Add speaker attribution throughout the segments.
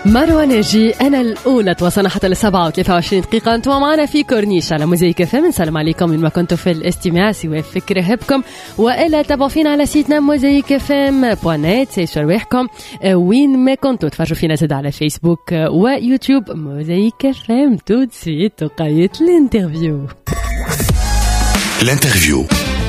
Speaker 1: مروة ناجي أنا الأولى توصلنا حتى ل 7 و23 دقيقة أنتم معنا في كورنيش على موزيك فم نسلم عليكم من ما كنتوا في الاستماع سواء فكر هبكم وإلا تابعوا فينا على سيتنا موزيك فم بوانيت سيسوا رواحكم وين ما كنتوا تفرجوا فينا زاد على فيسبوك ويوتيوب موزيك فم تو سيت وقايت الانترفيو الانترفيو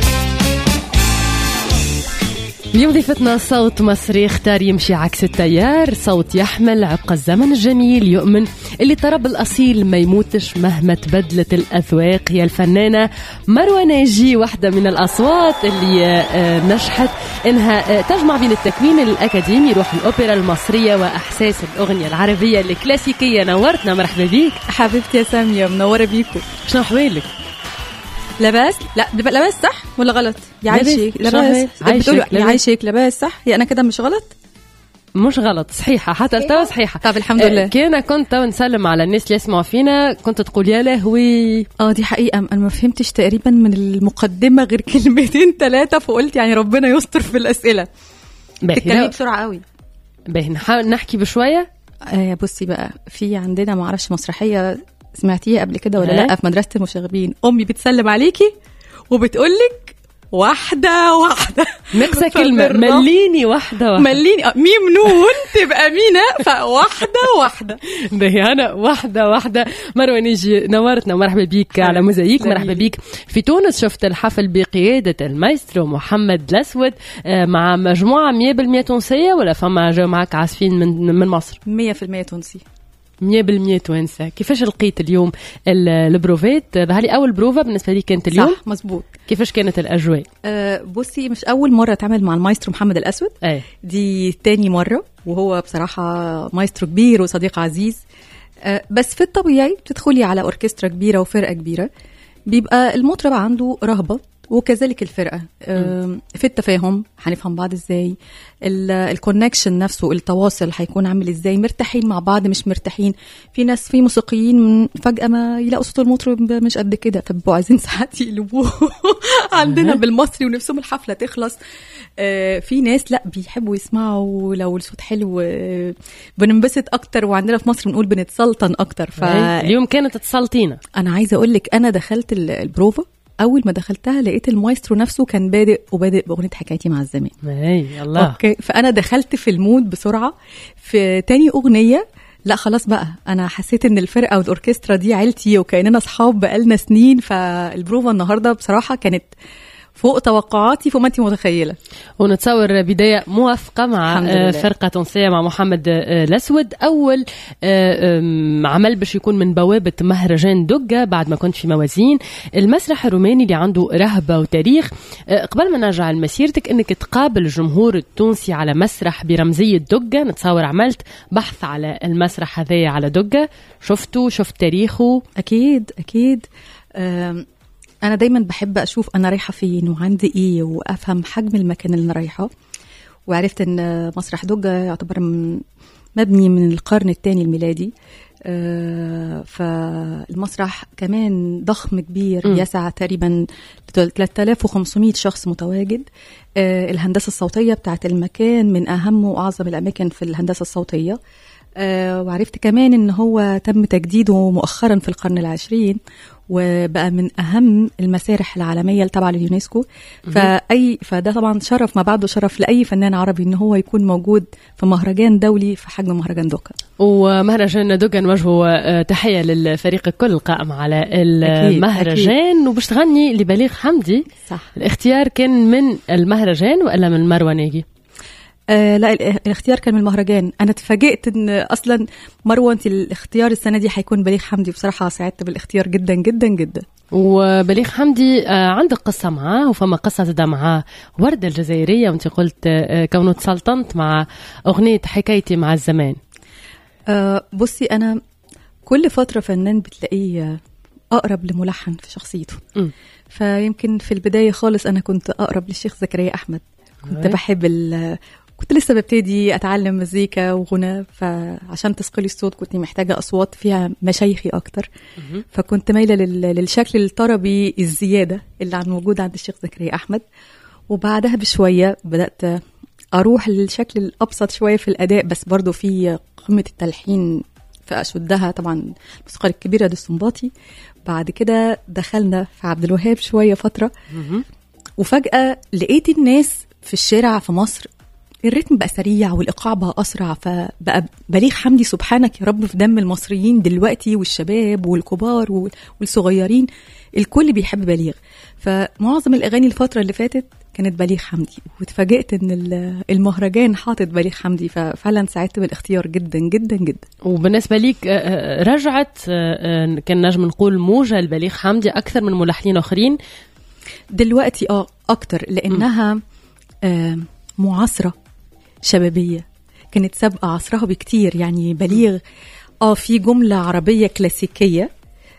Speaker 1: اليوم ضيفتنا صوت مصري اختار يمشي عكس التيار صوت يحمل عبق الزمن الجميل يؤمن اللي الطرب الأصيل ما يموتش مهما تبدلت الأذواق هي الفنانة مروة ناجي واحدة من الأصوات اللي آه، نجحت إنها آه، تجمع بين التكوين الأكاديمي روح الأوبرا المصرية وإحساس الأغنية العربية الكلاسيكية نورتنا مرحبا بيك
Speaker 2: حبيبتي يا سامية منورة بيكو
Speaker 1: شنو أحوالك؟
Speaker 2: لباس لا لباس صح ولا غلط يعيشك لباس عايشك يعيشك لباس صح هي انا كده مش غلط
Speaker 1: مش غلط صحيحة حتى التوا إيه. صحيحة
Speaker 2: طب الحمد لله
Speaker 1: آه، كان كنت نسلم على الناس اللي يسمعوا فينا كنت تقول يا لهوي
Speaker 2: اه دي حقيقة انا ما فهمتش تقريبا من المقدمة غير كلمتين ثلاثة فقلت يعني ربنا يستر في الأسئلة تتكلمي بسرعة قوي
Speaker 1: باهي نحاول نحكي بشوية
Speaker 2: آه بصي بقى في عندنا معرفش مسرحية سمعتيها قبل كده ولا لا في مدرسه المشاغبين امي بتسلم عليكي وبتقولك واحدة واحدة
Speaker 1: نقصة كلمة مليني واحدة واحدة
Speaker 2: مليني آه، ميم نون تبقى مينا فواحدة واحدة
Speaker 1: باهي أنا واحدة واحدة مروة نيجي نورتنا مرحبا بيك على موزايك مرحبا بيك في تونس شفت الحفل بقيادة المايسترو محمد الأسود آه، مع مجموعة 100% تونسية ولا فما جاو معك عازفين من من مصر
Speaker 2: 100% تونسي
Speaker 1: 100% توانسه كيفاش لقيت اليوم البروفات ظهر لي اول بروفا بالنسبه لي كانت اليوم
Speaker 2: صح مزبوط
Speaker 1: كيفاش كانت الاجواء
Speaker 2: أه بصي مش اول مره اتعامل مع المايسترو محمد الاسود
Speaker 1: أي.
Speaker 2: دي تاني مره وهو بصراحه مايسترو كبير وصديق عزيز أه بس في الطبيعي بتدخلي على اوركسترا كبيره وفرقه كبيره بيبقى المطرب عنده رهبه وكذلك الفرقه في التفاهم هنفهم بعض ازاي الكونكشن نفسه التواصل هيكون عامل ازاي مرتاحين مع بعض مش مرتاحين في ناس في موسيقيين فجاه ما يلاقوا صوت المطرب مش قد كده فبيبقوا عايزين ساعات يقلبوه عندنا بالمصري ونفسهم الحفله تخلص آه، في ناس لا بيحبوا يسمعوا لو الصوت حلو آه، بننبسط اكتر وعندنا في مصر بنقول بنتسلطن اكتر
Speaker 1: ف اليوم كانت تسلطينا
Speaker 2: انا عايزه اقول لك انا دخلت البروفا اول ما دخلتها لقيت المايسترو نفسه كان بادئ وبادئ باغنيه حكايتي مع الزمان
Speaker 1: اي الله
Speaker 2: اوكي فانا دخلت في المود بسرعه في تاني اغنيه لا خلاص بقى انا حسيت ان الفرقه والاوركسترا دي عيلتي وكاننا اصحاب بقالنا سنين فالبروفا النهارده بصراحه كانت فوق توقعاتي فوق ما انت متخيله
Speaker 1: ونتصور بدايه موافقه مع آه، فرقه تونسيه مع محمد آه، الاسود اول آه، عمل باش يكون من بوابه مهرجان دقه بعد ما كنت في موازين المسرح الروماني اللي عنده رهبه وتاريخ قبل ما نرجع لمسيرتك انك تقابل الجمهور التونسي على مسرح برمزيه دقه نتصور عملت بحث على المسرح هذايا على دقه شفته شفت تاريخه
Speaker 2: اكيد اكيد انا دايما بحب اشوف انا رايحه فين وعندي ايه وافهم حجم المكان اللي انا رايحه وعرفت ان مسرح دوجا يعتبر مبني من القرن الثاني الميلادي آه فالمسرح كمان ضخم كبير م. يسع تقريبا 3500 شخص متواجد آه الهندسة الصوتية بتاعت المكان من أهم وأعظم الأماكن في الهندسة الصوتية آه وعرفت كمان ان هو تم تجديده مؤخرا في القرن العشرين وبقى من اهم المسارح العالميه التابعه لليونسكو فاي فده طبعا شرف ما بعده شرف لاي فنان عربي ان هو يكون موجود في مهرجان دولي في حجم مهرجان دوكا
Speaker 1: ومهرجان دوكا نوجهوا آه، تحيه للفريق الكل القائم على المهرجان وباش تغني لبليغ حمدي
Speaker 2: صح
Speaker 1: الاختيار كان من المهرجان والا من مروه ناجي
Speaker 2: آه لا الاختيار كان من المهرجان انا اتفاجئت ان اصلا مروه انت الاختيار السنه دي هيكون بليغ حمدي بصراحه سعدت بالاختيار جدا جدا جدا
Speaker 1: وبليغ حمدي آه عندك قصه معاه وفما قصه زاده معاه ورده الجزائريه وانت قلت آه كونه تسلطنت مع اغنيه حكايتي مع الزمان
Speaker 2: آه بصي انا كل فتره فنان بتلاقيه اقرب لملحن في شخصيته م. فيمكن في البدايه خالص انا كنت اقرب للشيخ زكريا احمد كنت بحب كنت لسه ببتدي اتعلم مزيكا وغنى فعشان تثقلي الصوت كنت محتاجه اصوات فيها مشايخي اكتر فكنت مايله للشكل الطربي الزياده اللي عن موجود عند الشيخ زكريا احمد وبعدها بشويه بدات اروح للشكل الابسط شويه في الاداء بس برضو في قمه التلحين في اشدها طبعا الموسيقى الكبيره دي السنباطي بعد كده دخلنا في عبد الوهاب شويه فتره وفجاه لقيت الناس في الشارع في مصر الريتم بقى سريع والايقاع بقى اسرع فبقى بليغ حمدي سبحانك يا رب في دم المصريين دلوقتي والشباب والكبار والصغيرين الكل بيحب بليغ فمعظم الاغاني الفتره اللي فاتت كانت بليغ حمدي واتفاجئت ان المهرجان حاطط بليغ حمدي ففعلا سعدت بالاختيار جدا جدا جدا
Speaker 1: وبالنسبه ليك رجعت كان نجم نقول موجه لبليغ حمدي اكثر من ملحنين اخرين
Speaker 2: دلوقتي اه اكتر لانها آه معاصره شبابيه كانت سابقه عصرها بكتير يعني بليغ اه في جمله عربيه كلاسيكيه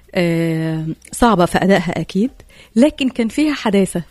Speaker 2: آه صعبه في ادائها اكيد لكن كان فيها حداثه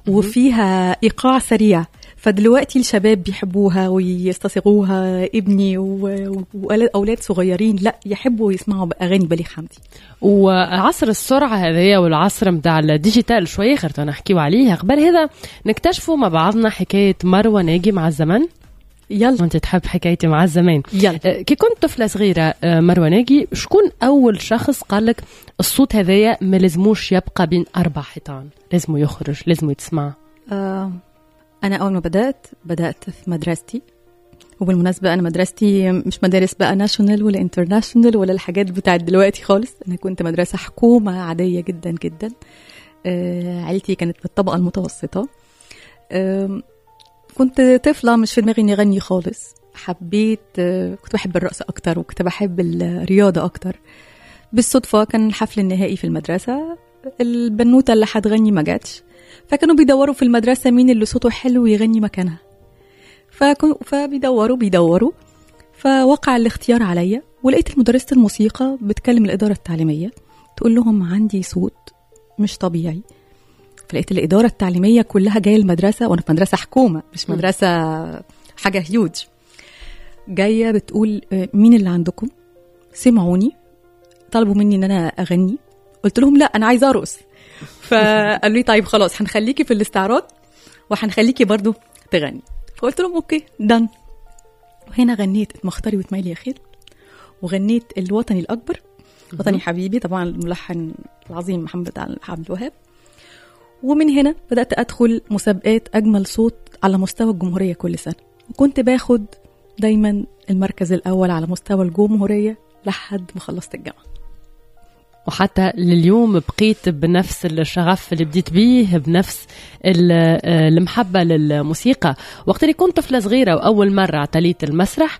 Speaker 2: وفيها ايقاع سريع فدلوقتي الشباب بيحبوها ويستصيغوها ابني واولاد صغيرين لا يحبوا يسمعوا اغاني بليغ حمدي
Speaker 1: وعصر السرعه هذايا والعصر نتاع الديجيتال شويه خير نحكيو عليه قبل هذا نكتشفوا مع بعضنا حكايه مروه ناجي مع الزمن
Speaker 2: يلا
Speaker 1: وانت تحب حكايتي مع الزمان
Speaker 2: يلا
Speaker 1: كي كنت طفله صغيره مروه ناجي شكون اول شخص قال لك الصوت هذايا ما لازموش يبقى بين اربع حيطان لازمه يخرج لازمه يتسمع
Speaker 2: آه أنا أول ما بدأت بدأت في مدرستي وبالمناسبة أنا مدرستي مش مدارس بقى ناشونال ولا انترناشونال ولا الحاجات بتاعت دلوقتي خالص أنا كنت مدرسة حكومة عادية جدا جدا آه عيلتي كانت بالطبقة المتوسطة آه كنت طفلة مش في دماغي إني أغني خالص حبيت آه كنت بحب الرقص أكتر وكنت بحب الرياضة أكتر بالصدفة كان الحفل النهائي في المدرسة البنوتة اللي هتغني ما جاتش فكانوا بيدوروا في المدرسة مين اللي صوته حلو يغني مكانها فكن... فبيدوروا بيدوروا فوقع الاختيار عليا ولقيت مدرسة الموسيقى بتكلم الإدارة التعليمية تقول لهم عندي صوت مش طبيعي فلقيت الإدارة التعليمية كلها جاية المدرسة وأنا في مدرسة حكومة مش مدرسة حاجة هيوج جاية بتقول مين اللي عندكم سمعوني طلبوا مني ان انا اغني قلت لهم لا انا عايزه ارقص فقالوا لي طيب خلاص هنخليكي في الاستعراض وهنخليكي برضو تغني فقلت لهم اوكي دن وهنا غنيت مختاري وتميلي يا خير وغنيت الوطني الاكبر وطني حبيبي طبعا الملحن العظيم محمد عبد الوهاب ومن هنا بدات ادخل مسابقات اجمل صوت على مستوى الجمهوريه كل سنه وكنت باخد دايما المركز الاول على مستوى الجمهوريه لحد ما خلصت الجامعه
Speaker 1: وحتى لليوم بقيت بنفس الشغف اللي بديت بيه بنفس المحبة للموسيقى وقت اللي كنت طفلة صغيرة وأول مرة اعتليت المسرح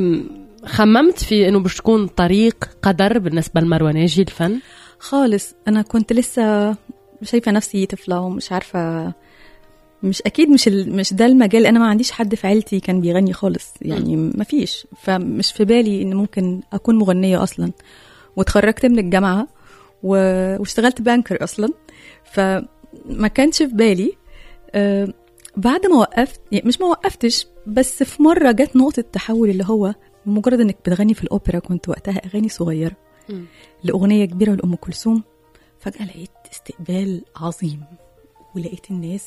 Speaker 1: خممت في أنه باش تكون طريق قدر بالنسبة لمروة ناجي الفن
Speaker 2: خالص أنا كنت لسه شايفة نفسي طفلة ومش عارفة مش اكيد مش ال... مش ده المجال انا ما عنديش حد في عيلتي كان بيغني خالص يعني ما فيش فمش في بالي ان ممكن اكون مغنيه اصلا واتخرجت من الجامعه و... واشتغلت بانكر اصلا فما كانش في بالي آه بعد ما وقفت يعني مش ما وقفتش بس في مره جت نقطه تحول اللي هو مجرد انك بتغني في الاوبرا كنت وقتها اغاني صغيره م. لاغنيه كبيره لام كلثوم فجاه لقيت استقبال عظيم ولقيت الناس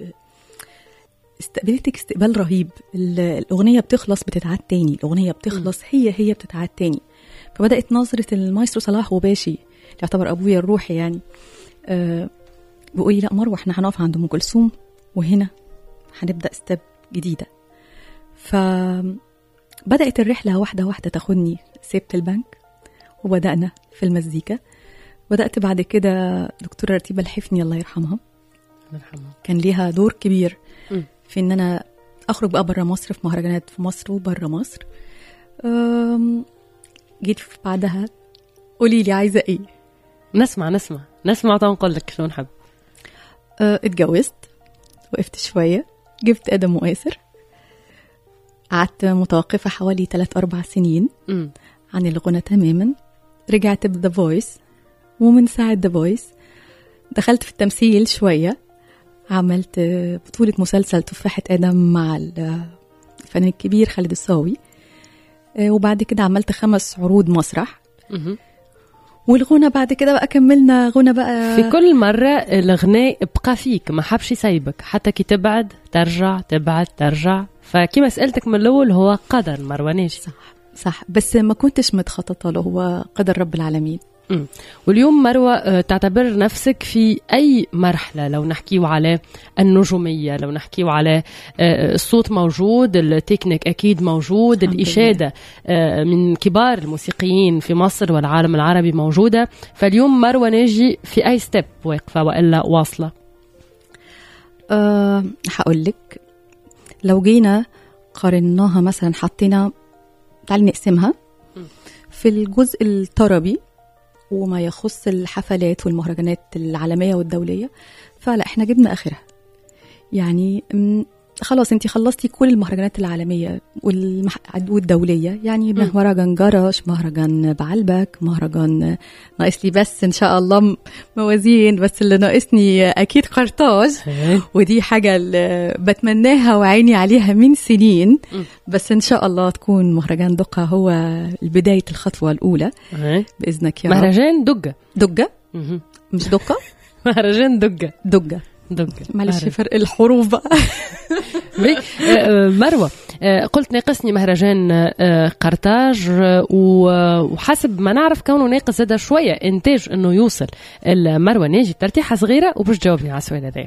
Speaker 2: استقبلتك استقبال رهيب الأغنية بتخلص بتتعاد تاني الأغنية بتخلص هي هي بتتعاد تاني فبدأت نظرة المايسترو صلاح غباشي اللي يعتبر أبويا الروحي يعني أه بيقول لي لا مروة احنا هنقف عند أم كلثوم وهنا هنبدأ ستيب جديدة فبدأت الرحلة واحدة واحدة تاخدني سبت البنك وبدأنا في المزيكا بدأت بعد كده دكتورة رتيبة الحفني الله يرحمها
Speaker 1: يرحمها
Speaker 2: كان ليها دور كبير م. في ان انا اخرج بقى بره مصر في مهرجانات في مصر وبره مصر جيت بعدها قولي لي عايزه ايه
Speaker 1: نسمع نسمع نسمع تنقل لك شلون حب
Speaker 2: أه اتجوزت وقفت شويه جبت ادم وآسر قعدت متوقفة حوالي 3 أربع سنين
Speaker 1: م.
Speaker 2: عن الغنى تماما رجعت بذا فويس ومن ساعة ذا فويس دخلت في التمثيل شوية عملت بطولة مسلسل تفاحة آدم مع الفنان الكبير خالد الصاوي وبعد كده عملت خمس عروض مسرح والغنى بعد كده بقى كملنا غنى بقى
Speaker 1: في كل مرة الغناء بقى فيك ما حبش يسيبك حتى كي تبعد ترجع تبعد ترجع فكما سالتك من الاول هو قدر مروان
Speaker 2: صح صح بس ما كنتش متخططه له هو قدر رب العالمين
Speaker 1: واليوم مروة آه، تعتبر نفسك في أي مرحلة لو نحكيو على النجومية لو نحكيو على آه، آه، الصوت موجود التكنيك أكيد موجود الإشادة من كبار الموسيقيين في مصر والعالم العربي موجودة فاليوم مروة ناجي في أي ستيب واقفة وإلا واصلة
Speaker 2: أه هقول لك لو جينا قارناها مثلا حطينا تعالي نقسمها في الجزء الطربي وما يخص الحفلات والمهرجانات العالميه والدوليه فلا احنا جبنا اخرها يعني خلاص انت خلصتي كل المهرجانات العالميه والمح... والدوليه يعني مهرجان جرش مهرجان بعلبك مهرجان ناقص لي بس ان شاء الله موازين بس اللي ناقصني اكيد قرطاج ودي حاجه اللي بتمناها وعيني عليها من سنين بس ان شاء الله تكون مهرجان دقه هو بدايه الخطوه الاولى باذنك يا
Speaker 1: مهرجان دقه
Speaker 2: دقه مش دقه
Speaker 1: مهرجان دقه
Speaker 2: دقه معلش فرق الحروف بقى
Speaker 1: آه، آه، مروه آه، قلت ناقصني مهرجان قرطاج وحسب ما نعرف كونه ناقص زاد شويه انتاج انه يوصل المروه ناجي ترتيحه صغيره وباش تجاوبني على السؤال هذا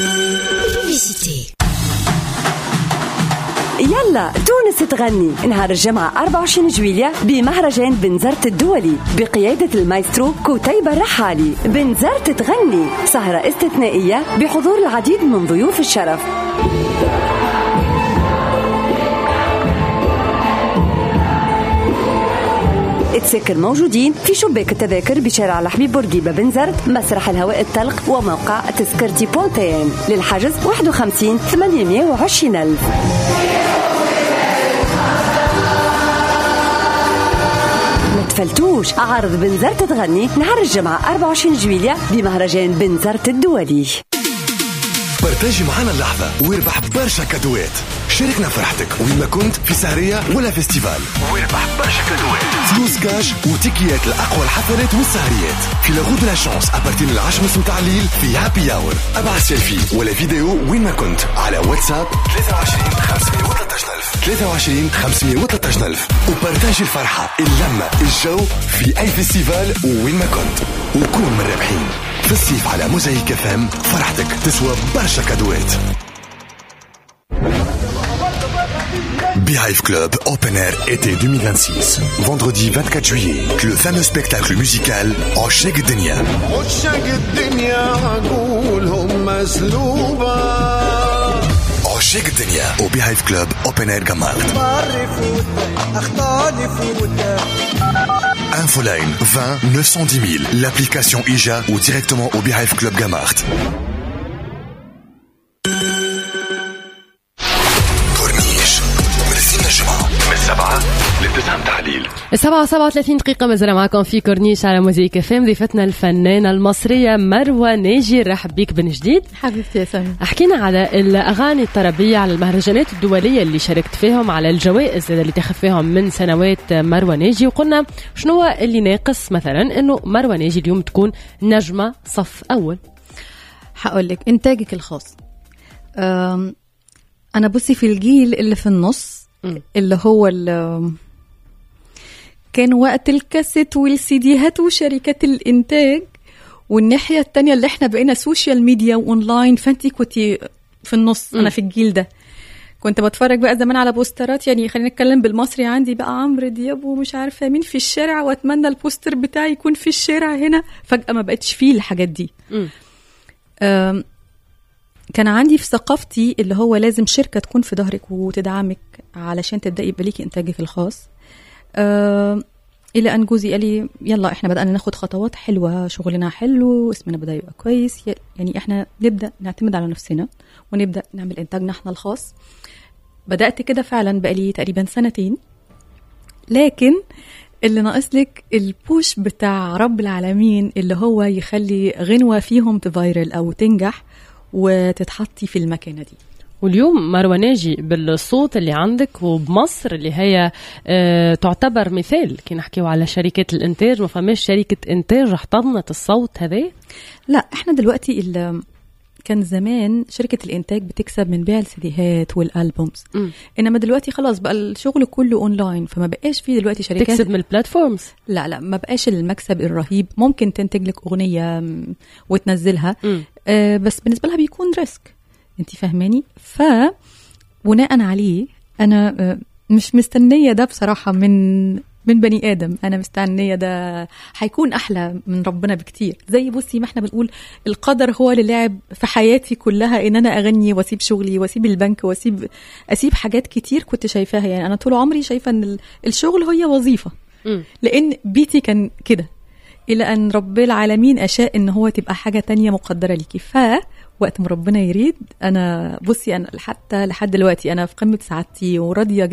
Speaker 3: يلا تونس تغني نهار الجمعة 24 جويلية بمهرجان بنزرت الدولي بقيادة المايسترو كتيبة الرحالي بنزرت تغني سهرة استثنائية بحضور العديد من ضيوف الشرف التذاكر موجودين في شباك التذاكر بشارع الحبيب بورقيبة بنزرت مسرح الهواء الطلق وموقع تذكرتي بونتين للحجز 51 820 ألف تفلتوش عرض بنزرت تغني نهار الجمعة 24 جويلية بمهرجان بنزرت الدولي
Speaker 4: بارتاجي معنا اللحظة واربح برشا كادوات شاركنا فرحتك وين ما كنت في سهرية ولا فيستيفال واربح برشا كادوات فلوس كاش وتيكيات لأقوى الحفلات والسهريات في لاغو دو لا شانس ابارتين العشرة نص متاع الليل في هابي اور ابعث سيلفي ولا فيديو وين ما كنت على واتساب 23 513000 23 513000 وبارتاجي الفرحة اللمة الجو في أي فيستيفال وين ما كنت وكون من الرابحين في الصيف على موزايك فام فرحتك تسوى برشا كادوات Beehive Club Open Air été 2026. Vendredi 24 juillet, le fameux spectacle musical عشاق الدنيا. عشاق الدنيا عقولهم مسلوبة. عشاق الدنيا au Beehive Club Open Air Gamart. Infoline 20 910 000, l'application IJA ou directement au Beehive Club Gamart.
Speaker 1: السبعة للتسعة تحليل السبعة سبعة وثلاثين دقيقة مازال معكم في كورنيش على موزيك فيم ضيفتنا الفنانة المصرية مروة ناجي رحب بك من جديد
Speaker 2: حبيبتي يا سامي
Speaker 1: حكينا على الأغاني الطربية على المهرجانات الدولية اللي شاركت فيهم على الجوائز اللي تاخذ فيهم من سنوات مروة ناجي وقلنا شنو هو اللي ناقص مثلا انه مروة ناجي اليوم تكون نجمة صف أول
Speaker 2: هقول لك إنتاجك الخاص أنا بصي في الجيل اللي في النص اللي هو اللي كان وقت الكاسيت والسيديهات وشركات الانتاج والناحيه التانية اللي احنا بقينا سوشيال ميديا واونلاين فانت كنت في النص م. انا في الجيل ده كنت بتفرج بقى زمان على بوسترات يعني خلينا نتكلم بالمصري عندي بقى عمرو دياب ومش عارفه مين في الشارع واتمنى البوستر بتاعي يكون في الشارع هنا فجاه ما بقتش فيه الحاجات دي كان عندي في ثقافتي اللي هو لازم شركة تكون في ظهرك وتدعمك علشان تبدأي يبقى ليكي إنتاجك الخاص أه إلى أن جوزي قال لي يلا إحنا بدأنا ناخد خطوات حلوة شغلنا حلو اسمنا بدأ يبقى كويس يعني إحنا نبدأ نعتمد على نفسنا ونبدأ نعمل إنتاجنا إحنا الخاص بدأت كده فعلا بقالي تقريبا سنتين لكن اللي ناقص لك البوش بتاع رب العالمين اللي هو يخلي غنوة فيهم تفايرل أو تنجح وتتحطي في المكانه دي
Speaker 1: واليوم مروه ناجي بالصوت اللي عندك وبمصر اللي هي اه تعتبر مثال كي نحكيو على شركات الانتاج ما فماش شركه انتاج احتضنت الصوت هذا
Speaker 2: لا احنا دلوقتي كان زمان شركه الانتاج بتكسب من بيع السيديهات والالبومز
Speaker 1: مم.
Speaker 2: انما دلوقتي خلاص بقى الشغل كله اونلاين فما بقاش فيه دلوقتي شركات
Speaker 1: تكسب من البلاتفورمز
Speaker 2: لا لا ما بقاش المكسب الرهيب ممكن تنتج لك اغنيه م، وتنزلها
Speaker 1: مم.
Speaker 2: آه بس بالنسبه لها بيكون ريسك انت فاهماني ف بناء عليه انا آه مش مستنيه ده بصراحه من من بني ادم انا مستنيه ده هيكون احلى من ربنا بكتير زي بصي ما احنا بنقول القدر هو اللي لعب في حياتي كلها ان انا اغني واسيب شغلي واسيب البنك واسيب اسيب حاجات كتير كنت شايفاها يعني انا طول عمري شايفه ان ال- الشغل هي وظيفه
Speaker 1: مم.
Speaker 2: لان بيتي كان كده الى ان رب العالمين اشاء ان هو تبقى حاجه تانية مقدره ليكي ف وقت ما ربنا يريد انا بصي انا حتى لحد دلوقتي انا في قمه سعادتي وراضيه